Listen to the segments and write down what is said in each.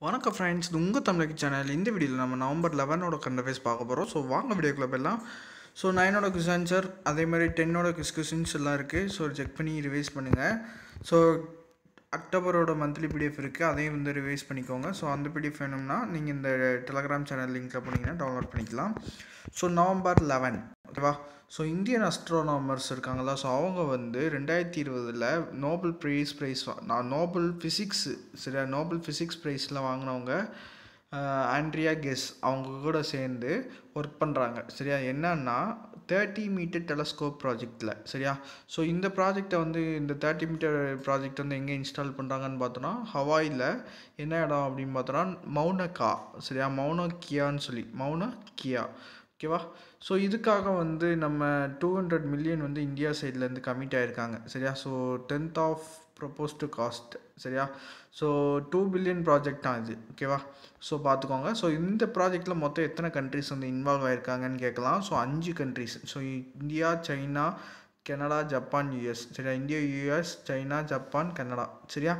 வணக்கம் ஃப்ரெண்ட்ஸ் இது உங்கள் தமிழக சேனல் இந்த வீடியோவில் நம்ம நவம்பர் லெவனோட கண்டஃபேஸ் பார்க்க போகிறோம் ஸோ வாங்க வீடியோக்குள்ள போயிடலாம் ஸோ நைனோட குஸ் ஆன்சர் அதே மாதிரி டென்னோட குஸ் கொஸ்டின்ஸ் எல்லாம் இருக்குது ஸோ செக் பண்ணி ரிவைஸ் பண்ணுங்கள் ஸோ அக்டோபரோட மந்த்லி பிடிஎஃப் இருக்குது அதையும் வந்து ரிவைஸ் பண்ணிக்கோங்க ஸோ அந்த பிடிஎஃப் வேணும்னா நீங்கள் இந்த டெலகிராம் சேனல் லிங்க்கில் போனீங்கன்னா டவுன்லோட் பண்ணிக்கலாம் ஸோ நவம்பர் லெவன் ஓகேவா ஸோ இந்தியன் அஸ்ட்ரோனாமர்ஸ் இருக்காங்களா ஸோ அவங்க வந்து ரெண்டாயிரத்தி இருபதில் நோபல் ப்ரைஸ் ப்ரைஸ் நான் நோபல் ஃபிசிக்ஸ் சரியா நோபல் ஃபிசிக்ஸ் ப்ரைஸில் வாங்கினவங்க ஆண்ட்ரியா கெஸ் அவங்க கூட சேர்ந்து ஒர்க் பண்ணுறாங்க சரியா என்னன்னா தேர்ட்டி மீட்டர் டெலஸ்கோப் ப்ராஜெக்டில் சரியா ஸோ இந்த ப்ராஜெக்டை வந்து இந்த தேர்ட்டி மீட்டர் ப்ராஜெக்ட் வந்து எங்கே இன்ஸ்டால் பண்ணுறாங்கன்னு பார்த்தோன்னா ஹவாயில் என்ன இடம் அப்படின்னு பார்த்தோன்னா மௌனக்கா சரியா மௌன கியான்னு சொல்லி மௌன கியா ஓகேவா ஸோ இதுக்காக வந்து நம்ம டூ ஹண்ட்ரட் மில்லியன் வந்து இந்தியா சைட்லேருந்து கமிட் ஆகிருக்காங்க சரியா so tenth of proposed cost சரியா ஸோ டூ பில்லியன் ப்ராஜெக்ட் தான் இது ஓகேவா ஸோ பார்த்துக்கோங்க ஸோ இந்த ப்ராஜெக்டில் மொத்தம் எத்தனை கண்ட்ரிஸ் வந்து இன்வால்வ் ஆகிருக்காங்கன்னு கேட்கலாம் ஸோ அஞ்சு countries so India China Canada Japan US சரியா India US China Japan Canada சரியா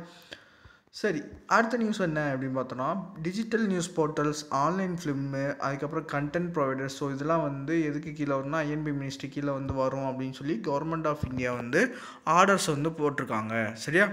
சரி அடுத்த நியூஸ் என்ன அப்படின்னு பார்த்தோன்னா digital news portals online film அதுக்கப்புறம் கண்டென்ட் ப்ரொவைடர்ஸ் ஸோ இதெல்லாம் வந்து எதுக்கு கீழே வரும்னா ஐஎன்பி மினிஸ்ட்ரி கீழே வந்து வரும் அப்படின்னு சொல்லி கவர்மெண்ட் ஆஃப் இந்தியா வந்து ஆர்டர்ஸ் வந்து போட்டிருக்காங்க சரியா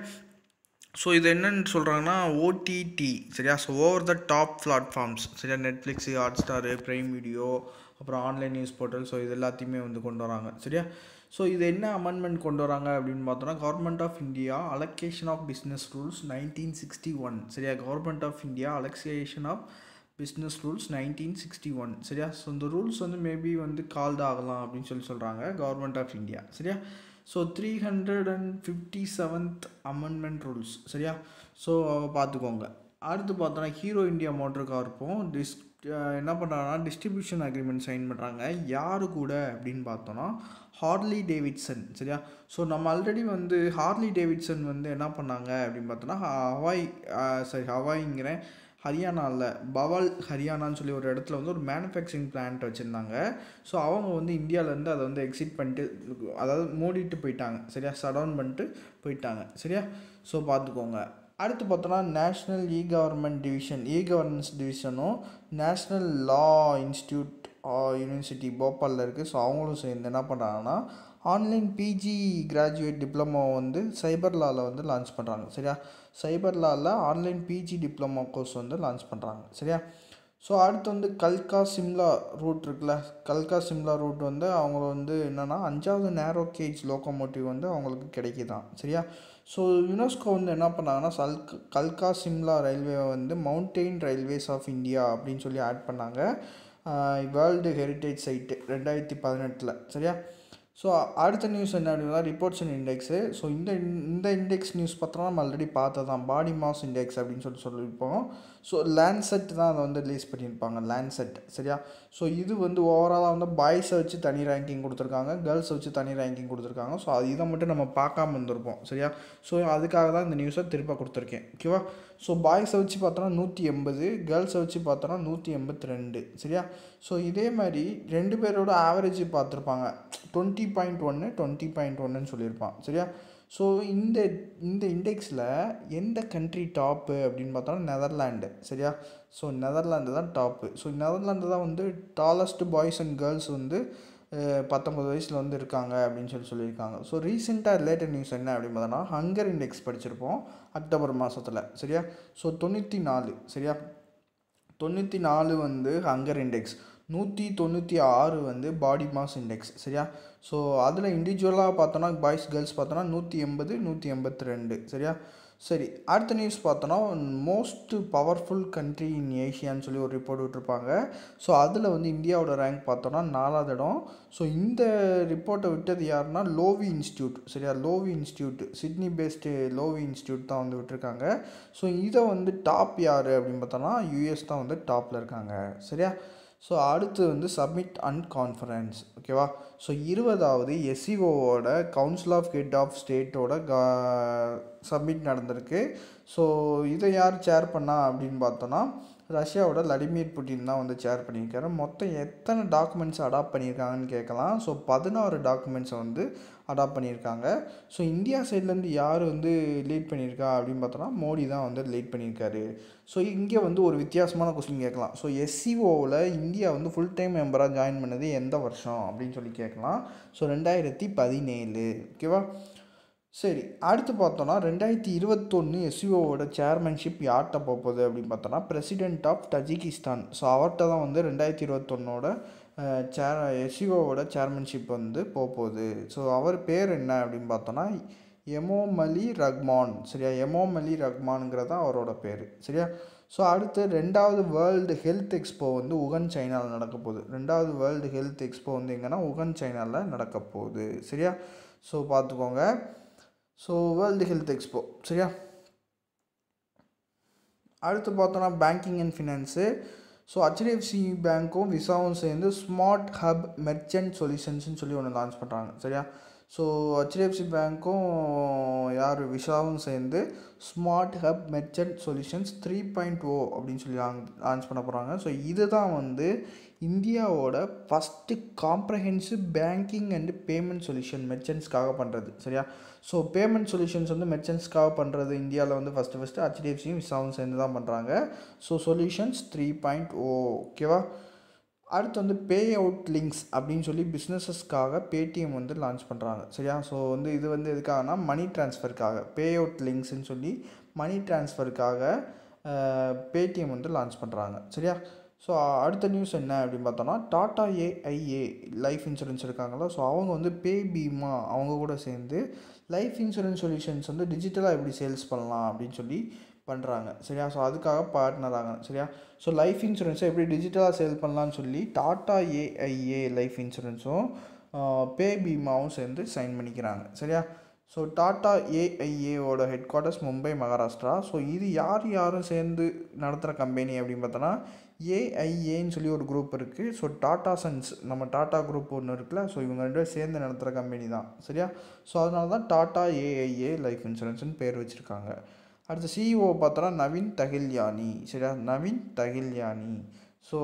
ஸோ இது என்னன்னு சொல்கிறாங்கன்னா ஓடிடி சரியா so over the top platforms சரியா Netflix Hotstar prime video அப்புறம் ஆன்லைன் நியூஸ் போர்ட்டல் ஸோ இது எல்லாத்தையுமே வந்து கொண்டு வராங்க சரியா ஸோ இது என்ன அமெண்ட்மெண்ட் கொண்டு வராங்க அப்படின்னு பார்த்தோன்னா government of India allocation of business rules nineteen sixty one சரியா government of India allocation of business rules nineteen sixty one சரியா ஸோ இந்த ரூல்ஸ் வந்து மேபி வந்து கால்டு ஆகலாம் அப்படின்னு சொல்லி சொல்கிறாங்க கவர்மெண்ட் ஆஃப் இந்தியா சரியா so three hundred and fifty seventh amendment rules சரியா ஸோ பார்த்துக்கோங்க அடுத்து பார்த்தோன்னா ஹீரோ இந்தியா மோட்டர் கார்ப்பும் டிஸ் என்ன பண்ணுறாங்கன்னா டிஸ்ட்ரிபியூஷன் அக்ரிமெண்ட் சைன் பண்ணுறாங்க யாரு கூட அப்படின்னு பார்த்தோன்னா ஹார்லி டேவிட்சன் சரியா ஸோ நம்ம ஆல்ரெடி வந்து ஹார்லி டேவிட்சன் வந்து என்ன பண்ணாங்க அப்படின்னு பார்த்தோன்னா ஹவாய் சரி ஹவாய்ங்கிறேன் ஹரியானாவில் பவால் ஹரியானான்னு சொல்லி ஒரு இடத்துல வந்து ஒரு மேனுஃபேக்சரிங் பிளான்ட் வச்சுருந்தாங்க ஸோ அவங்க வந்து இந்தியாவிலேருந்து அதை வந்து எக்ஸிட் பண்ணிட்டு அதாவது மூடிட்டு போயிட்டாங்க சரியா சடவுன் பண்ணிட்டு போயிட்டாங்க சரியா ஸோ பார்த்துக்கோங்க அடுத்து பார்த்தோன்னா national E government division E governance டிவிஷனும் நேஷ்னல் லா இன்ஸ்டியூட் யூனிவர்சிட்டி போபாலில் இருக்குது ஸோ அவங்களும் சேர்ந்து என்ன பண்ணுறாங்கன்னா ஆன்லைன் பிஜி கிராஜுவேட் டிப்ளமோ வந்து சைபர் லாவில் வந்து லான்ச் பண்ணுறாங்க சரியா சைபர் லாவில் ஆன்லைன் பிஜி டிப்ளமோ கோர்ஸ் வந்து லான்ச் பண்ணுறாங்க சரியா ஸோ அடுத்து வந்து கல்கா சிம்லா ரூட் இருக்குல்ல கல்கா சிம்லா ரூட் வந்து அவங்க வந்து என்னென்னா அஞ்சாவது நேரோ கேஜ் லோக்கோமோட்டிவ் வந்து அவங்களுக்கு கிடைக்குதான் சரியா ஸோ யுனெஸ்கோ வந்து என்ன பண்ணாங்கன்னா சல்க் கல்கா சிம்லா ரயில்வே வந்து மவுண்டெயின் ரயில்வேஸ் ஆஃப் இந்தியா அப்படின்னு சொல்லி ஆட் பண்ணாங்க வேர்ல்டு ஹெரிட்டேஜ் சைட்டு ரெண்டாயிரத்தி பதினெட்டில் சரியா ஸோ அடுத்த நியூஸ் என்ன அப்படின்னா ரிப்போர்ட்ஸ் அண்ட் இண்டெக்ஸு ஸோ இந்த இந்த இண்டெக்ஸ் நியூஸ் பார்த்தோம்னா நம்ம ஆல்ரெடி பார்த்ததான் பாடி மாஸ் இண்டெக்ஸ் அப்படின்னு சொல்லி சொல்லியிருப்போம் ஸோ லேண்ட்செட் தான் அதை வந்து ரிலீஸ் பண்ணியிருப்பாங்க லேண்ட்செட் சரியா ஸோ இது வந்து ஓவராலாக வந்து பாய்ஸை வச்சு தனி ரேங்கிங் கொடுத்துருக்காங்க கேர்ள்ஸை வச்சு தனி ரேங்கிங் கொடுத்துருக்காங்க ஸோ அது இதை மட்டும் நம்ம பார்க்காம இருந்திருப்போம் சரியா ஸோ அதுக்காக தான் இந்த நியூஸை திருப்ப கொடுத்துருக்கேன் ஓகேவா ஸோ பாய்ஸை வச்சு பார்த்தோன்னா நூற்றி எண்பது கேர்ள்ஸை வச்சு பார்த்தோன்னா நூற்றி எண்பத்தி ரெண்டு சரியா ஸோ இதே மாதிரி ரெண்டு பேரோட ஆவரேஜ் பார்த்துருப்பாங்க டுவெண்ட்டி பாயிண்ட் ஒன்று டுவெண்ட்டி பாயிண்ட் ஒன்றுன்னு சொல்லியிருப்பான் சரியா ஸோ இந்த இந்த இண்டெக்ஸில் எந்த கண்ட்ரி டாப்பு அப்படின்னு பார்த்தோன்னா நெதர்லாண்டு சரியா ஸோ நெதர்லாண்டு தான் டாப்பு ஸோ நெதர்லாண்டு தான் வந்து டாலஸ்ட் பாய்ஸ் அண்ட் கேர்ள்ஸ் வந்து பத்தொம்பது வயசில் வந்து இருக்காங்க அப்படின்னு சொல்லி சொல்லியிருக்காங்க ஸோ ரீசெண்டாக ரிலேட்டட் நியூஸ் என்ன அப்படின்னு பார்த்தோன்னா ஹங்கர் இண்டெக்ஸ் படிச்சிருப்போம் அக்டோபர் மாதத்தில் சரியா ஸோ தொண்ணூற்றி நாலு சரியா தொண்ணூற்றி நாலு வந்து ஹங்கர் இண்டெக்ஸ் நூற்றி தொண்ணூற்றி ஆறு வந்து பாடி மாஸ் இண்டெக்ஸ் சரியா ஸோ அதில் இண்டிவிஜுவலாக பார்த்தோன்னா பாய்ஸ் கேர்ள்ஸ் பார்த்தோன்னா நூற்றி எண்பது நூற்றி எண்பத்தி ரெண்டு சரியா சரி அடுத்த நியூஸ் பார்த்தோன்னா மோஸ்ட் பவர்ஃபுல் கண்ட்ரி இன் ஏஷியான்னு சொல்லி ஒரு ரிப்போர்ட் விட்டுருப்பாங்க ஸோ அதில் வந்து இந்தியாவோட ரேங்க் பார்த்தோன்னா நாலாவது இடம் ஸோ இந்த ரிப்போர்ட்டை விட்டது யாருன்னா லோவி இன்ஸ்டியூட் சரியா Lowy institute Sydney based Lowy institute தான் வந்து விட்டுருக்காங்க ஸோ இதை வந்து டாப் யார் அப்படின்னு பார்த்தோன்னா யூஎஸ் தான் வந்து டாப்பில் இருக்காங்க சரியா ஸோ அடுத்து வந்து சப்மிட் அண்ட் கான்ஃபரன்ஸ் ஓகேவா ஸோ இருபதாவது எஸ்சிஓவோட கவுன்சில் ஆஃப் ஹெட் ஆஃப் ஸ்டேட்டோட கா சப்மிட் நடந்திருக்கு ஸோ இதை யார் சேர் பண்ணா அப்படின்னு பார்த்தோன்னா ரஷ்யாவோட விளாடிமிர் புட்டின் தான் வந்து சேர் பண்ணியிருக்காரு மொத்தம் எத்தனை டாக்குமெண்ட்ஸ் அடாப்ட் பண்ணியிருக்காங்கன்னு கேட்கலாம் ஸோ பதினாறு டாக்குமெண்ட்ஸை வந்து அடாப்ட் பண்ணியிருக்காங்க ஸோ இந்தியா சைட்லேருந்து யார் வந்து லீட் பண்ணியிருக்கா அப்படின்னு பார்த்தோன்னா மோடி தான் வந்து லீட் பண்ணியிருக்காரு ஸோ இங்கே வந்து ஒரு வித்தியாசமான கொஸ்டின் கேட்கலாம் ஸோ எஸ்சிஓவில் இந்தியா வந்து ஃபுல் டைம் மெம்பராக ஜாயின் பண்ணது எந்த வருஷம் அப்படின்னு சொல்லி கேட்கலாம் ஸோ ரெண்டாயிரத்தி பதினேழு ஓகேவா சரி அடுத்து பார்த்தோன்னா ரெண்டாயிரத்தி இருபத்தொன்று எஸ்யூஓவோட சேர்மன்ஷிப் யார்கிட்ட போகுது அப்படின்னு பார்த்தோன்னா பிரசிடென்ட் ஆஃப் தஜிகிஸ்தான் ஸோ அவர்கிட்ட தான் வந்து ரெண்டாயிரத்தி இருபத்தொன்னோட சேர் எஸ்யூஓவோட சேர்மன்ஷிப் வந்து போகுது ஸோ அவர் பேர் என்ன அப்படின்னு பார்த்தோன்னா எமோமலி ரஹ்மான் சரியா எமோமலி ரஹ்மானுங்கிறது தான் அவரோட பேர் சரியா ஸோ அடுத்து ரெண்டாவது வேர்ல்டு ஹெல்த் எக்ஸ்போ வந்து உகன் சைனாவில் நடக்க போகுது ரெண்டாவது வேர்ல்டு ஹெல்த் எக்ஸ்போ வந்து எங்கன்னா உகன் சைனாவில் நடக்க போகுது சரியா ஸோ பார்த்துக்கோங்க ஸோ வேர்ல்டு ஹெல்த் எக்ஸ்போ சரியா அடுத்து பார்த்தோன்னா banking and finance so HDFC பேங்க்கும் விசாவும் சேர்ந்து ஸ்மார்ட் ஹப் மெர்ச்சன்ட் சொல்யூஷன்ஸ்னு சொல்லி ஒன்று லான்ச் பண்ணுறாங்க சரியா ஸோ ஹெச்டிஎஃப்சி பேங்க்கும் யார் விஷாவும் சேர்ந்து smart hub merchant solutions three point O அப்படின்னு சொல்லி லான்ச் பண்ண போகிறாங்க ஸோ இதுதான் வந்து இந்தியாவோட first comprehensive banking and payment solution மெர்ச்சன்ட்ஸ்க்காக பண்ணுறது சரியா ஸோ பேமெண்ட் சொல்யூஷன்ஸ் வந்து மெர்ச்சன்ட்ஸ்க்காக பண்ணுறது இந்தியாவில் வந்து ஃபஸ்ட்டு ஃபஸ்ட்டு ஹெச்டிஎஃப்சியும் விசாவும் சேர்ந்து தான் பண்ணுறாங்க so solutions three point O ஓகேவா அடுத்து வந்து பே அவுட் லிங்க்ஸ் அப்படின்னு சொல்லி பிஸ்னஸஸ்க்காக பேடிஎம் வந்து லான்ச் பண்ணுறாங்க சரியா ஸோ வந்து இது வந்து எதுக்காகனா மணி ட்ரான்ஸ்ஃபருக்காக பே அவுட் லிங்க்ஸ்ன்னு சொல்லி மணி ட்ரான்ஸ்ஃபருக்காக பேடிஎம் வந்து லான்ச் பண்ணுறாங்க சரியா ஸோ அடுத்த நியூஸ் என்ன அப்படின்னு பார்த்தோன்னா டாட்டா ஏஐஏ லைஃப் இன்சூரன்ஸ் இருக்காங்களா ஸோ அவங்க வந்து பே பீமா அவங்க கூட சேர்ந்து லைஃப் இன்சூரன்ஸ் சொல்யூஷன்ஸ் வந்து டிஜிட்டலாக எப்படி சேல்ஸ் பண்ணலாம் அப்படின்னு சொல்லி பண்ணுறாங்க சரியா ஸோ அதுக்காக பார்ட்னர் ஆகிறாங்க சரியா ஸோ லைஃப் இன்சூரன்ஸை எப்படி டிஜிட்டலாக சேல் பண்ணலான்னு சொல்லி டாட்டா ஏஐஏ லைஃப் இன்சூரன்ஸும் பே பீமாவும் சேர்ந்து சைன் பண்ணிக்கிறாங்க சரியா ஸோ டாட்டா ஏஐஏவோட headquarters Mumbai Maharashtra so இது யார் யாரும் சேர்ந்து நடத்துகிற கம்பெனி அப்படின்னு பார்த்தோன்னா ஏஐஏன்னு சொல்லி ஒரு குரூப் இருக்குது ஸோ டாட்டா சன்ஸ் நம்ம டாட்டா குரூப் ஒன்று இருக்குல்ல ஸோ இவங்க ரெண்டு பேரும் சேர்ந்து நடத்துகிற கம்பெனி தான் சரியா ஸோ அதனால தான் டாட்டா ஏஐஏ லைஃப் இன்சூரன்ஸ்னு பேர் வச்சுருக்காங்க அடுத்து சிஇஓ பார்த்தோன்னா நவீன் தகில்யானி சரியா நவீன் தகில்யானி ஸோ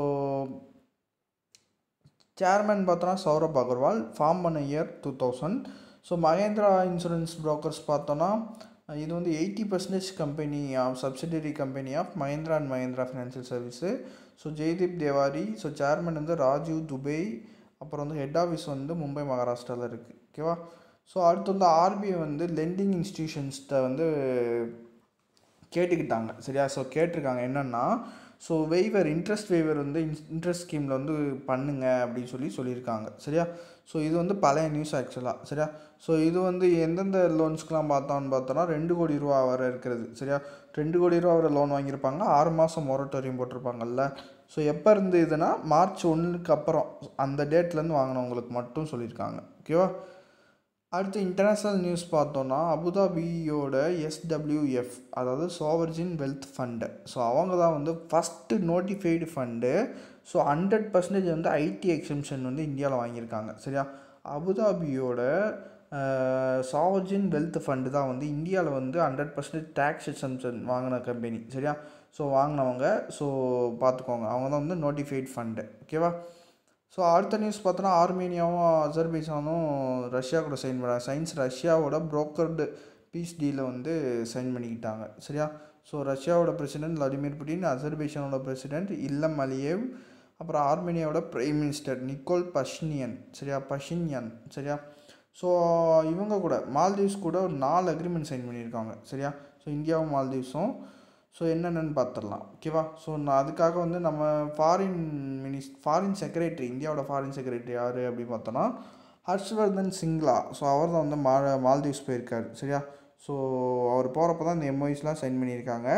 சேர்மன் பார்த்தோன்னா சௌரப் அகர்வால் ஃபார்ம் பண்ண year two thousand so Mahindra insurance brokers பார்த்தோன்னா இது வந்து eighty percentage company of subsidiary company of Mahindra and Mahindra financial service so Jaideep Tewari so chairman வந்து ராஜீவ் துபே அப்புறம் வந்து ஹெட் ஆஃபீஸ் வந்து மும்பை மகாராஷ்டிராவில் இருக்குது ஓகேவா ஸோ அடுத்து வந்து ஆர்பிஐ வந்து லெண்டிங் இன்ஸ்டிடியூஷன்ஸ்கிட்ட வந்து கேட்டுக்கிட்டாங்க சரியா ஸோ கேட்டிருக்காங்க என்னென்னா ஸோ வெய்வர் இன்ட்ரெஸ்ட் வெய்வர் வந்து இன்ட்ரெஸ்ட் ஸ்கீமில் வந்து பண்ணுங்க அப்படின்னு சொல்லி சொல்லியிருக்காங்க சரியா ஸோ இது வந்து பழைய நியூஸ் ஆக்சுவலாக சரியா ஸோ இது வந்து எந்தெந்த லோன்ஸ்க்கெலாம் பார்த்தோம்னு பார்த்தோன்னா ரெண்டு கோடி ரூபா வரை இருக்கிறது சரியா ரெண்டு கோடி ரூபா வரை லோன் வாங்கியிருப்பாங்க ஆறு மாதம் மொரட்டோரியம் போட்டிருப்பாங்கல்ல ஸோ எப்போ இருந்து இதுனா மார்ச் ஒன்றுக்கு அப்புறம் அந்த டேட்லேருந்து வாங்கினவங்களுக்கு மட்டும் சொல்லியிருக்காங்க ஓகேவா அடுத்து இன்டர்நேஷ்னல் நியூஸ் பார்த்தோன்னா அபுதாபியோட எஸ்டபிள்யூஎஃப் அதாவது சோவர்ஜின் வெல்த் ஃபண்டு ஸோ அவங்க தான் வந்து first notified fund so hundred percentage வந்து ஐடி எக்ஸம்ஷன் வந்து இந்தியாவில் வாங்கியிருக்காங்க சரியா அபுதாபியோட சாவர்ஜின் வெல்த் ஃபண்டு தான் வந்து இந்தியாவில் வந்து ஹண்ட்ரட் பர்சன்டேஜ் டேக்ஸ் எக்ஸம்ஷன் வாங்கின கம்பெனி சரியா ஸோ வாங்கினவங்க ஸோ பார்த்துக்கோங்க அவங்க தான் வந்து நோட்டிஃபைட் ஃபண்டு ஓகேவா ஸோ அடுத்த நியூஸ் பார்த்தோன்னா ஆர்மேனியாவும் அசர்பைசானும் ரஷ்யா கூட சைன் பண்ணாங்க சயின்ஸ் ரஷ்யாவோட புரோக்கர்டு பீஸ் டீலை வந்து சைன் பண்ணிக்கிட்டாங்க சரியா ஸோ ரஷ்யாவோட பிரசிடென்ட் விளாடிமிர் புட்டின் அசர்பைசானோட பிரசிடென்ட் இல்லம் அலியேவ் அப்புறம் ஆர்மேனியாவோட பிரைம் மினிஸ்டர் நிக்கோல் பஷ்னியன் சரியா பஷின்யன் சரியா ஸோ இவங்க கூட மால்தீவ்ஸ் கூட ஒரு நாலு அக்ரிமெண்ட் சைன் பண்ணியிருக்காங்க சரியா ஸோ இந்தியாவும் மால்தீவ்ஸும் ஸோ என்னென்னு பார்த்துடலாம் ஓகேவா ஸோ நான் அதுக்காக வந்து நம்ம ஃபாரின் மினிஸ் ஃபாரின் செக்ரட்டரி இந்தியாவோட ஃபாரின் செக்ரட்டரி யார் அப்படின்னு பார்த்தோன்னா ஹர்ஷ்வர்தன் சிங்லா ஸோ அவர் தான் வந்து மா மால்தீவ்ஸ் போயிருக்கார் சரியா ஸோ அவர் போகிறப்ப தான் இந்த எம்ஓஇஸ்லாம் சைன் பண்ணியிருக்காங்க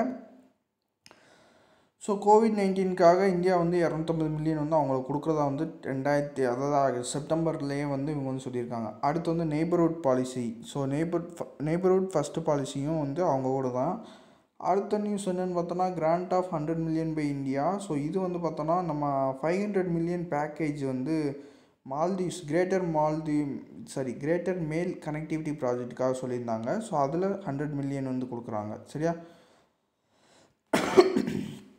ஸோ கோவிட் நைன்டீனுக்காக இந்தியா வந்து இரநூத்தம்பது மில்லியன் வந்து அவங்களுக்கு கொடுக்குறதா வந்து ரெண்டாயிரத்தி அதாவது செப்டம்பர்லேயே வந்து இவங்க வந்து சொல்லியிருக்காங்க அடுத்து வந்து neighbourhood policy so neighbour neighbourhood first பாலிசியும் வந்து அவங்க கூட தான் அடுத்த நியூஸ் என்னென்னு பார்த்தோன்னா grant of hundred million by India so இது வந்து பார்த்தோன்னா நம்ம ஃபைவ் ஹண்ட்ரட் மில்லியன் பேக்கேஜ் வந்து Maldives greater Maldive sorry greater Male connectivity ப்ராஜெக்ட்டுக்காக சொல்லியிருந்தாங்க ஸோ அதில் ஹண்ட்ரட் மில்லியன் வந்து கொடுக்குறாங்க சரியா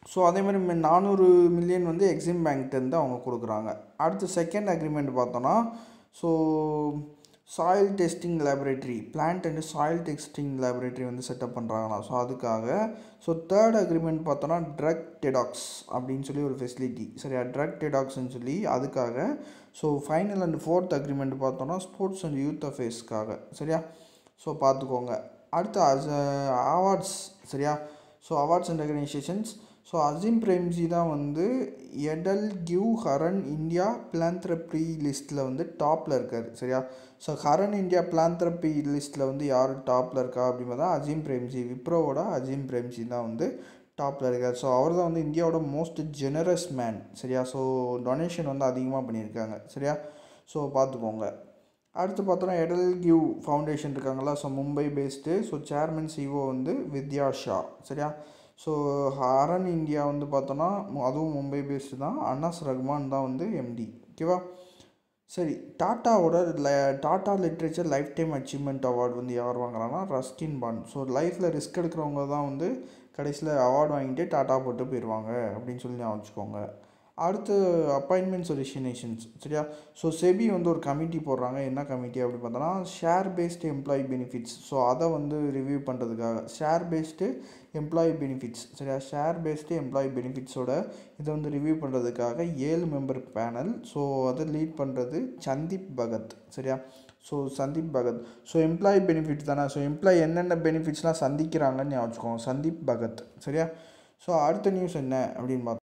ஸோ அதே மாதிரி நானூறு மில்லியன் வந்து எக்ஸிம் பேங்க்டேருந்து அவங்க கொடுக்குறாங்க அடுத்து செகண்ட் அக்ரிமெண்ட் பார்த்தோன்னா so soil testing laboratory plant and soil testing laboratory வந்து செட்டப் பண்ணுறாங்களாம் ஸோ அதுக்காக ஸோ தேர்ட் அக்ரிமெண்ட் பார்த்தோன்னா ட்ரக் டெடாக்ஸ் அப்படின்னு சொல்லி ஒரு ஃபெசிலிட்டி சரியா ட்ரக் டெடாக்ஸ்னு சொல்லி அதுக்காக so final and fourth agreement பார்த்தோன்னா ஸ்போர்ட்ஸ் அண்ட் யூத் அஃபேர்ஸ்க்காக சரியா ஸோ பார்த்துக்கோங்க அடுத்து அஸ் அவார்ட்ஸ் சரியா so awards and recognitions so Azim Premji தான் வந்து EdelGive Hurun India philanthropy லிஸ்ட்டில் வந்து டாப்பில் இருக்கார் சரியா ஸோ ஹரன் இந்தியா பிளான்த்ரப்பி லிஸ்ட்டில் வந்து யார் டாப்பில் இருக்கா அப்படின்னு பார்த்தா அஜீம் பிரேம்ஜி விப்ரோவோட அஜீம் பிரேம்ஜி தான் வந்து டாப்பில் இருக்கார் ஸோ அவர் தான் வந்து இந்தியாவோட மோஸ்ட் ஜெனரஸ் மேன் சரியா ஸோ டொனேஷன் வந்து அதிகமாக பண்ணியிருக்காங்க சரியா ஸோ பார்த்துக்கோங்க அடுத்து பார்த்தோன்னா எடல் கிவ் ஃபவுண்டேஷன் இருக்காங்களா so Mumbai based so chairman CEO வந்து வித்யா ஷா சரியா ஸோ ஹரன் இந்தியா வந்து பார்த்தோன்னா அதுவும் மும்பை பேஸ்டு தான் அன்னாஸ் ரஹ்மான் தான் வந்து எம்டி ஓகேவா சரி டாட்டாவோட Tata literature lifetime achievement award வந்து யார் வாங்குறாங்கன்னா ரஸ்கின் பான் ஸோ லைஃப்பில் ரிஸ்க் எடுக்கிறவங்க தான் வந்து கடைசியில் அவார்டு வாங்கிட்டு டாட்டா போட்டு போயிடுவாங்க அப்படின்னு சொல்லி ஞாபகம் வச்சுக்கோங்க அடுத்து அப்பாயின்மெண்ட்ஸ் ரிசினேஷன்ஸ் சரியா ஸோ செபி வந்து ஒரு கமிட்டி போடுறாங்க என்ன கமிட்டி அப்படி பார்த்தோன்னா share based employee benefits so அதை வந்து ரிவ்யூ பண்ணுறதுக்காக ஷேர் பேஸ்டு எம்ப்ளாயி பெனிஃபிட்ஸ் சரியா ஷேர் பேஸ்டு எம்ப்ளாயி பெனிஃபிட்ஸோட இதை வந்து ரிவ்யூ பண்ணுறதுக்காக ஏழு மெம்பர் பேனல் ஸோ அதை லீட் பண்ணுறது சந்தீப் பகத் சரியா so Sandeep Bhagat so employee benefit தானே ஸோ எம்ப்ளாயி என்னென்ன பெனிஃபிட்ஸ்லாம் சந்திக்கிறாங்கன்னு ஞாபகம் வச்சுக்கோங்க சந்தீப் பகத் சரியா ஸோ அடுத்த நியூஸ் என்ன அப்படின்னு பார்த்தோம்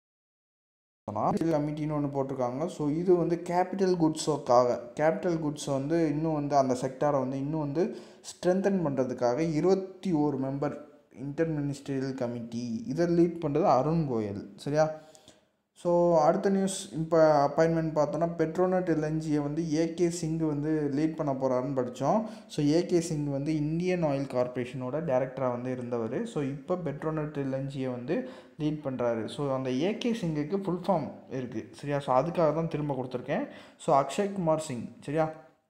கமிட்டின்னு ஒன்று போட்டிருக்காங்க ஸோ இது வந்து கேபிட்டல் குட்ஸோக்காக கேபிட்டல் குட்ஸை வந்து இன்னும் வந்து அந்த செக்டாரை வந்து இன்னும் வந்து ஸ்ட்ரென்தன் பண்ணுறதுக்காக இருபத்தி ஓரு மெம்பர் இன்டர் மினிஸ்ட்ரியல் கமிட்டி இதை லீட் பண்ணுறது அருண் கோயல் சரியா ஸோ அடுத்த நியூஸ் இப்போ அப்பாயின்மெண்ட் பார்த்தோன்னா பெட்ரோனட் எல்என்ஜியை வந்து ஏகே சிங் வந்து லீட் பண்ண போகிறாருன்னு படித்தோம் ஸோ ஏகே சிங் வந்து இந்தியன் ஆயில் கார்பரேஷனோட டேரக்டராக வந்து இருந்தவர் ஸோ இப்போ பெட்ரோனட் எல்என்ஜியை வந்து லீட் பண்ணுறாரு ஸோ அந்த ஏகே சிங்குக்கு ஃபுல் ஃபார்ம் இருக்குது சரியா ஸோ அதுக்காக தான் திரும்ப கொடுத்துருக்கேன் ஸோ அக்ஷய் குமார் சிங் சரியா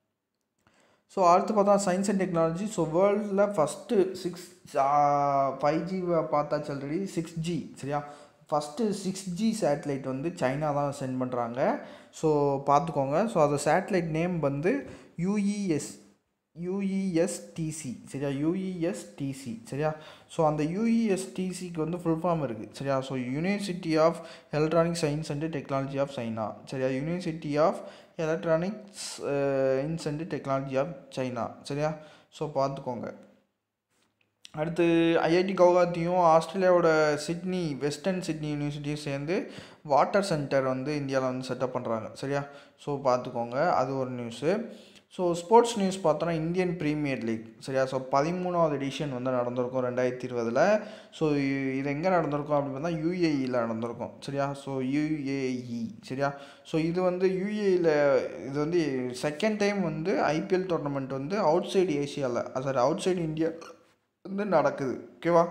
ஸோ அடுத்து பார்த்தா சயின்ஸ் அண்ட் டெக்னாலஜி ஸோ வேர்ல்டில் ஃபஸ்ட்டு சிக்ஸ் ஃபைவ் ஜி பார்த்தாச்சு ஆல்ரெடி சிக்ஸ் ஜி சரியா ஃபஸ்ட்டு சிக்ஸ் ஜி சேட்டலைட் வந்து சைனா தான் சென்ட் பண்ணுறாங்க ஸோ பார்த்துக்கோங்க ஸோ அந்த சேட்டலைட் நேம் வந்து யூஇஎஸ் யூஇஎஸ்டிசி சரியா யூஇஎஸ்டிசி சரியா ஸோ அந்த யூஇஎஸ்டிசிக்கு வந்து ஃபுல் ஃபார்ம் இருக்குது சரியா so university of electronic science and technology of China சரியா யூனிவர்சிட்டி ஆஃப் எலக்ட்ரானிக்ஸ் இன்ஸ் அண்ட் டெக்னாலஜி ஆஃப் சைனா சரியா ஸோ பார்த்துக்கோங்க அடுத்து ஐஐடி கவுஹாத்தியும் ஆஸ்திரேலியாவோட சிட்னி வெஸ்டர்ன் சிட்னி யூனிவர்சிட்டியும் சேர்ந்து வாட்டர் சென்டர் வந்து இந்தியாவில் வந்து செட்டப் பண்ணுறாங்க சரியா ஸோ பார்த்துக்கோங்க அது ஒரு நியூஸு ஸோ ஸ்போர்ட்ஸ் நியூஸ் பார்த்தோன்னா இந்தியன் ப்ரீமியர் லீக் சரியா ஸோ பதிமூணாவது எடிஷன் வந்து நடந்திருக்கும் ரெண்டாயிரத்தி இருபதில் ஸோ இது எங்கே நடந்திருக்கும் அப்படின்னு பார்த்தா யூஏஇயில் நடந்திருக்கும் சரியா ஸோ யூஏஇ சரியா ஸோ இது வந்து யூஏஇயில் இது வந்து செகண்ட் டைம் வந்து ஐபிஎல் டோர்னமெண்ட் வந்து அவுட் சைடு ஏஷியாவில் சாரி அவுட் சைடு இந்தியா வந்து நடக்குது ஓகேவா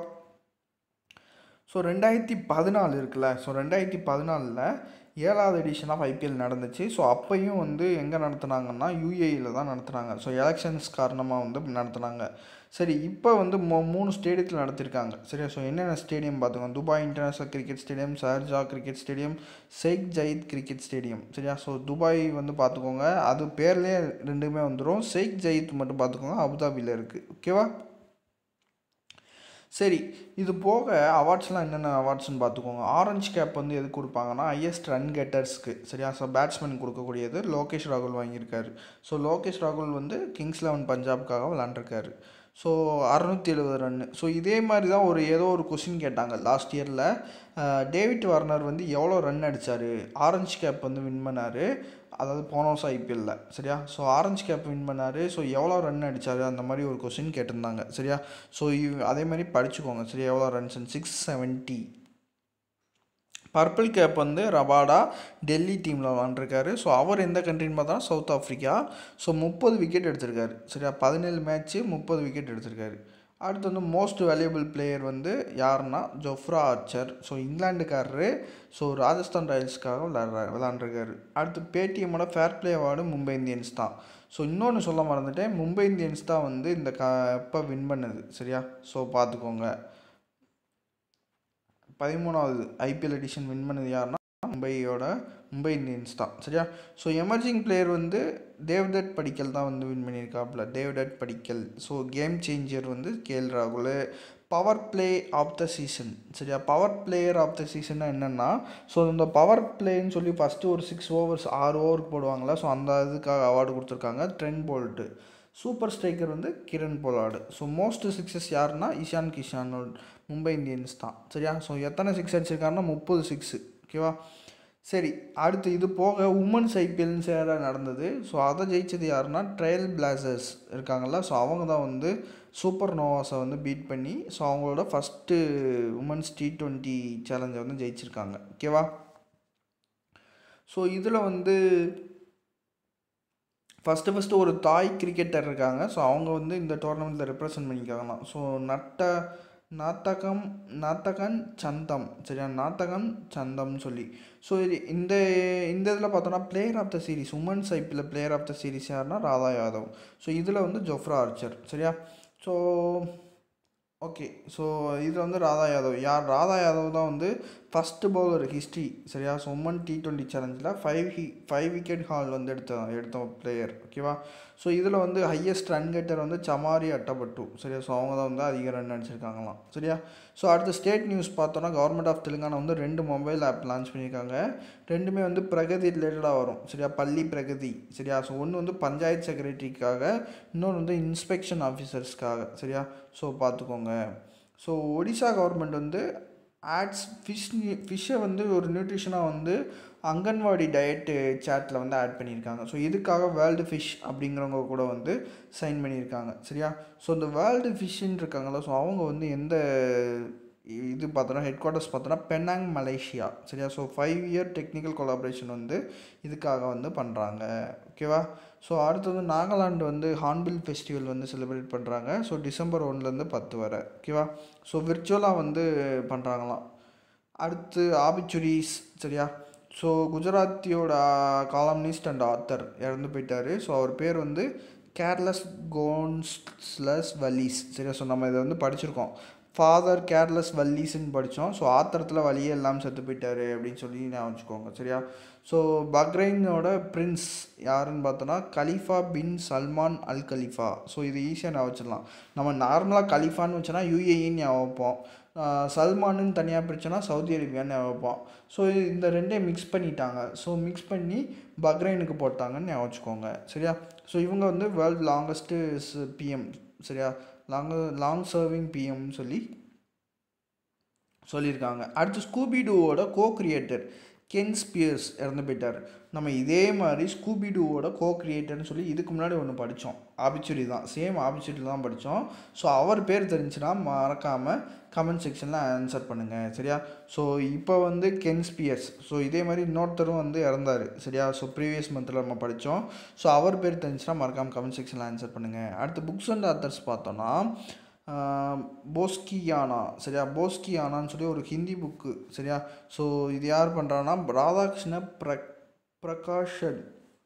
ஸோ ரெண்டாயிரத்தி பதினாலு இருக்குல்ல ஸோ ரெண்டாயிரத்தி பதினாலில் ஏழாவது எடிஷன் ஆஃப் ஐபிஎல் நடந்துச்சு ஸோ அப்பையும் வந்து எங்கே நடத்துனாங்கன்னா யூஏஇயில் தான் நடத்துனாங்க ஸோ எலெக்ஷன்ஸ் காரணமாக வந்து நடத்துனாங்க சரி இப்போ வந்து மூ மூணு ஸ்டேடியத்தில் நடத்திருக்காங்க சரியா ஸோ என்னென்ன ஸ்டேடியம் பார்த்துக்கோங்க Dubai international cricket stadium Sharjah cricket stadium Sheikh Zayed cricket stadium சரியா ஸோ துபாய் வந்து பார்த்துக்கோங்க அது பேர்லேயே ரெண்டுமே வந்துடும் ஷேக் ஜயீத் மட்டும் பார்த்துக்கோங்க அபுதாபியில் இருக்குது ஓகேவா சரி இது போக அவார்ட்ஸ்லாம் என்னென்ன அவார்ட்ஸ்னு பார்த்துக்கோங்க ஆரஞ்சு கேப் வந்து எது கொடுப்பாங்கன்னா ஹையஸ்ட் ரன் கெட்டர்ஸ்க்கு சரியா ஸோ பேட்ஸ்மேன் கொடுக்கக்கூடியது லோகேஷ் ராகுல் வாங்கியிருக்காரு ஸோ லோகேஷ் ராகுல் வந்து கிங்ஸ் லெவன் பஞ்சாப்காக விளாண்டுருக்காரு ஸோ அறநூற்றி எழுபது ரன்னு ஸோ இதே மாதிரி தான் ஒரு ஏதோ ஒரு கொஷின் கேட்டாங்க லாஸ்ட் இயரில் டேவிட் வார்னர் வந்து எவ்வளோ ரன் அடித்தார் ஆரஞ்சு கேப் வந்து வின் பண்ணார் அதாவது போன வருஷம் ஐபிஎல்லில் சரியா ஸோ ஆரஞ்சு கேப் வின் பண்ணார் ஸோ எவ்வளோ ரன் அடித்தார் அந்த மாதிரி ஒரு கொஷின் கேட்டிருந்தாங்க சரியா ஸோ அதே மாதிரி படிச்சுக்கோங்க சரியா எவ்வளோ runs six seventy purple cap வந்து ரபாடா டெல்லி டீமில் விளாண்டுருக்காரு ஸோ அவர் எந்த கண்ட்ரின்னு பார்த்தா சவுத் ஆஃப்ரிக்கா ஸோ முப்பது விக்கெட் எடுத்திருக்காரு சரியா பதினேழு மேட்ச்சு முப்பது விக்கெட் எடுத்திருக்காரு அடுத்து வந்து மோஸ்ட் வேல்யூபிள் பிளேயர் வந்து யாருன்னா ஜொஃப்ரா ஆர்ச்சர் ஸோ இங்கிலாண்டுக்காரரு ஸோ ராஜஸ்தான் ராயல்ஸ்க்காக விளாட்ற விளாண்டுருக்காரு அடுத்து பேடிஎம்மோட fair play award Mumbai Indians தான் ஸோ இன்னொன்று சொல்ல மறந்துட்டேன் மும்பை இந்தியன்ஸ் தான் வந்து இந்த கப்பை வின் பண்ணுது சரியா ஸோ பார்த்துக்கோங்க பதிமூணாவது ஐபிஎல் எடிஷன் வின் பண்ணது யாருன்னா மும்பையோட மும்பை இந்தியன்ஸ் தான் சரியா ஸோ எமர்ஜிங் பிளேயர் வந்து தேவ்தட் படிக்கல் தான் வந்து வின் பண்ணியிருக்காப்புல Devdutt Padikkal so game changer வந்து கேஎல் ராகுல் power play of the season சரியா பவர் பிளேயர் ஆஃப் த சீசன்னா என்னென்னா ஸோ இந்த பவர் பிளேன்னு சொல்லி ஃபஸ்ட்டு ஒரு சிக்ஸ் ஓவர்ஸ் ஆறு ஓவருக்கு போடுவாங்களா ஸோ அந்த இதுக்காக அவார்டு கொடுத்துருக்காங்க ட்ரெண்ட் போல்ட்டு சூப்பர் ஸ்ட்ரைக்கர் வந்து Kieron Pollard so most sixes யாருன்னா இஷான் கிஷான் மும்பை இந்தியன்ஸ் தான் சரியா ஸோ எத்தனை சிக்ஸ் அடிச்சிருக்காருன்னா முப்பது சிக்ஸு ஓகேவா சரி அடுத்து இது போக உமன்ஸ் ஐபிஎல்னு சேர நடந்தது ஸோ அதை ஜெயிச்சது யாருன்னா ட்ரையல் பிளாசர்ஸ் இருக்காங்கல்ல ஸோ அவங்க தான் வந்து சூப்பர் நோவாஸை வந்து பீட் பண்ணி ஸோ அவங்களோட ஃபஸ்ட்டு உமன்ஸ் டி ட்வெண்ட்டி சேலஞ்சை வந்து ஜெயிச்சிருக்காங்க ஓகேவா ஸோ இதில் வந்து ஃபஸ்ட்டு ஃபஸ்ட்டு ஒரு தாய் கிரிக்கெட்டர் இருக்காங்க ஸோ அவங்க வந்து இந்த டோர்னமெண்ட்டில் ரெப்ரசன்ட் பண்ணிக்காங்களாம் ஸோ நட்ட நாத்தகம் நாத்தகன் சந்தம் சரியா நாத்தகம் சந்தம்னு சொல்லி ஸோ இது இந்த இந்த இதில் பார்த்தோன்னா player of the series women's ஐபியில் பிளேயர் ஆஃப் த சீரிஸ் யாருன்னா ராதா யாதவ் ஸோ இதில் வந்து ஜொஃப்ரா ஆர்ச்சர் சரியா ஸோ ஓகே ஸோ இதில் வந்து ராதா யாதவ் யார் ராதா யாதவ் தான் வந்து ஃபஸ்ட்டு பவுலர் ஹிஸ்ட்ரி சரியா ஸோ உமன் டி ட்வெண்ட்டி சேலஞ்சில் five he five wicket haul வந்து எடுத்த எடுத்த பிளேயர் ஓகேவா ஸோ இதில் வந்து ஹையஸ்ட் ரன் கெட்டர் வந்து சமாரி அட்டப்பட்டு சரியா ஸோ அவங்க தான் வந்து அதிக ரன் அடிச்சிருக்காங்களாம் சரியா ஸோ அடுத்த ஸ்டேட் நியூஸ் பார்த்தோன்னா கவர்மெண்ட் ஆஃப் தெலுங்கானா வந்து ரெண்டு மொபைல் ஆப் லான்ச் பண்ணியிருக்காங்க ரெண்டுமே வந்து பிரகதி ரிலேட்டடாக வரும் சரியா பள்ளி பிரகதி சரியா ஸோ ஒன்று வந்து பஞ்சாயத்து செக்ரட்டரிக்காக இன்னொன்று வந்து இன்ஸ்பெக்ஷன் ஆஃபீஸர்ஸ்க்காக சரியா ஸோ பார்த்துக்கோங்க ஸோ ஒடிசா கவர்மெண்ட் வந்து ஆட்ஸ் ஃபிஷ் ஃபிஷ்ஷை வந்து ஒரு நியூட்ரிஷனாக வந்து அங்கன்வாடி டயட்டு சேட்டில் வந்து ஆட் பண்ணியிருக்காங்க ஸோ இதுக்காக வேர்ல்டு ஃபிஷ் அப்படிங்கிறவங்க கூட வந்து சைன் பண்ணியிருக்காங்க சரியா ஸோ இந்த வேர்ல்டு ஃபிஷ்ஷுன்னு இருக்காங்களா ஸோ அவங்க வந்து எந்த இது பார்த்தோன்னா ஹெட் குவார்ட்டர்ஸ் பார்த்தோன்னா பெனாங் மலேசியா சரியா so five year technical collaboration வந்து இதுக்காக வந்து பண்ணுறாங்க ஓகேவா ஸோ அடுத்து வந்து நாகாலாண்டு வந்து ஹார்ன்பில் ஃபெஸ்டிவல் வந்து செலிப்ரேட் பண்ணுறாங்க ஸோ டிசம்பர் ஒன்லேருந்து பத்து வரை ஓகேவா ஸோ விர்ச்சுவலாக வந்து பண்ணுறாங்களாம் அடுத்து ஆபிச்சுரிஸ் சரியா ஸோ குஜராத்தியோட காலம்னிஸ்ட் அண்ட் ஆத்தர் இறந்து போயிட்டார் ஸோ அவர் பேர் வந்து கேர்லஸ் கோன்ஸ்லஸ் வலீஸ் சரியா ஸோ நம்ம இதை வந்து படிச்சிருக்கோம் ஃபாதர் கேர்லெஸ் வல்லீஸ்ன்னு படித்தோம் ஸோ ஆத்திரத்தில் வழியே எல்லாம் செத்து போயிட்டாரு அப்படின்னு சொல்லி ஞாபகம் வச்சுக்கோங்க சரியா ஸோ பக்ரைனோட பிரின்ஸ் யாருன்னு பார்த்தோன்னா கலீஃபா பின் சல்மான் அல் கலீஃபா ஸோ இது ஈஸியாக ஞாபகம் வச்சிடலாம் நம்ம நார்மலாக கலீஃபான்னு வச்சோன்னா யூஏஇன்னு ஞாபகம் வைப்போம் சல்மானுன்னு தனியாக பிரிச்சோன்னா சவுதி அரேபியான்னு ஞாபகம் வைப்போம் ஸோ இந்த ரெண்டையும் மிக்ஸ் பண்ணிட்டாங்க ஸோ மிக்ஸ் பண்ணி பக்ரைனுக்கு போட்டாங்கன்னு ஞாபகம் வச்சுக்கோங்க சரியா ஸோ இவங்க வந்து வேர்ல்ட் லாங்கஸ்ட்டு பிஎம் சரியா லாங் லாங் சர்விங் பிஎம்னு சொல்லி சொல்லியிருக்காங்க அடுத்து ஸ்கூபிடூவோட கோ கிரியேட்டர் கென் ஸ்பியர்ஸ் இறந்து போயிட்டார் நம்ம இதே மாதிரி ஸ்கூபிடூவோட கோ கிரியேட்டர்னு சொல்லி இதுக்கு முன்னாடி ஒன்று படித்தோம் ஆபிச்சுரி தான் சேம் ஆபிச்சுரியில் தான் படித்தோம் ஸோ அவர் பேர் தெரிஞ்சுன்னா மறக்காமல் கமெண்ட் செக்ஷனில் ஆன்சர் பண்ணுங்கள் சரியா ஸோ இப்போ வந்து கென் ஸ்பியர்ஸ் ஸோ இதே மாதிரி இன்னொருத்தரும் வந்து இறந்தார் சரியா ஸோ ப்ரீவியஸ் மந்தில் நம்ம படித்தோம் ஸோ அவர் பேர் தெரிஞ்சுன்னா மறக்காமல் கமெண்ட் செக்ஷனில் ஆன்சர் பண்ணுங்கள் அடுத்து புக்ஸ் அண்ட் ஆத்தர்ஸ் பார்த்தோன்னா போஸ்கியானா சரியா போஸ்கியானான்னு சொல்லி ஒரு ஹிந்தி புக்கு சரியா ஸோ இது யார் பண்ணுறான்னா ராதாகிருஷ்ண பிர பிரகாஷன்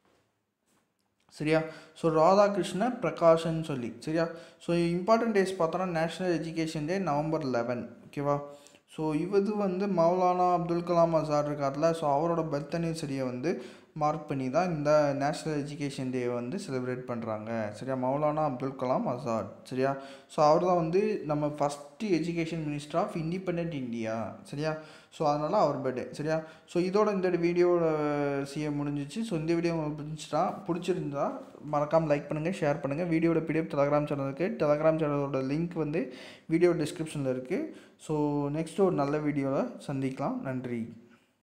சரியா ஸோ ராதாகிருஷ்ண பிரகாஷன் சொல்லி சரியா ஸோ இம்பார்ட்டன்ட் டேஸ் பார்த்தோன்னா national education day November eleven ஓகேவா ஸோ இது வந்து மௌலானா அப்துல் கலாம் ஆசாத் இருக்கார்ல ஸோ அவரோட பர்த் அனிவர்சரியை வந்து மார்க் பண்ணி தான் இந்த நேஷ்னல் எஜுகேஷன் டே வந்து செலிப்ரேட் பண்ணுறாங்க சரியா மௌலானா அப்துல் கலாம் ஆசாத் சரியா ஸோ அவர் தான் வந்து நம்ம first education minister of independent India சரியா ஸோ அதனால் அவர் பர்த்டே சரியா ஸோ இதோட இந்த வீடியோட சிஏ முடிஞ்சிச்சு ஸோ இந்த வீடியோ உங்களுக்கு பிடிச்சிட்டா பிடிச்சிருந்தா மறக்காமல் லைக் பண்ணுங்கள் ஷேர் பண்ணுங்கள் வீடியோட பிடிஎஃப் டெலகிராம் சேனல் இருக்குது டெலகிராம் சேனலோட லிங்க் வந்து வீடியோ டிஸ்கிரிப்ஷனில் இருக்குது ஸோ நெக்ஸ்ட் ஒரு நல்ல வீடியோவில் சந்திக்கலாம் நன்றி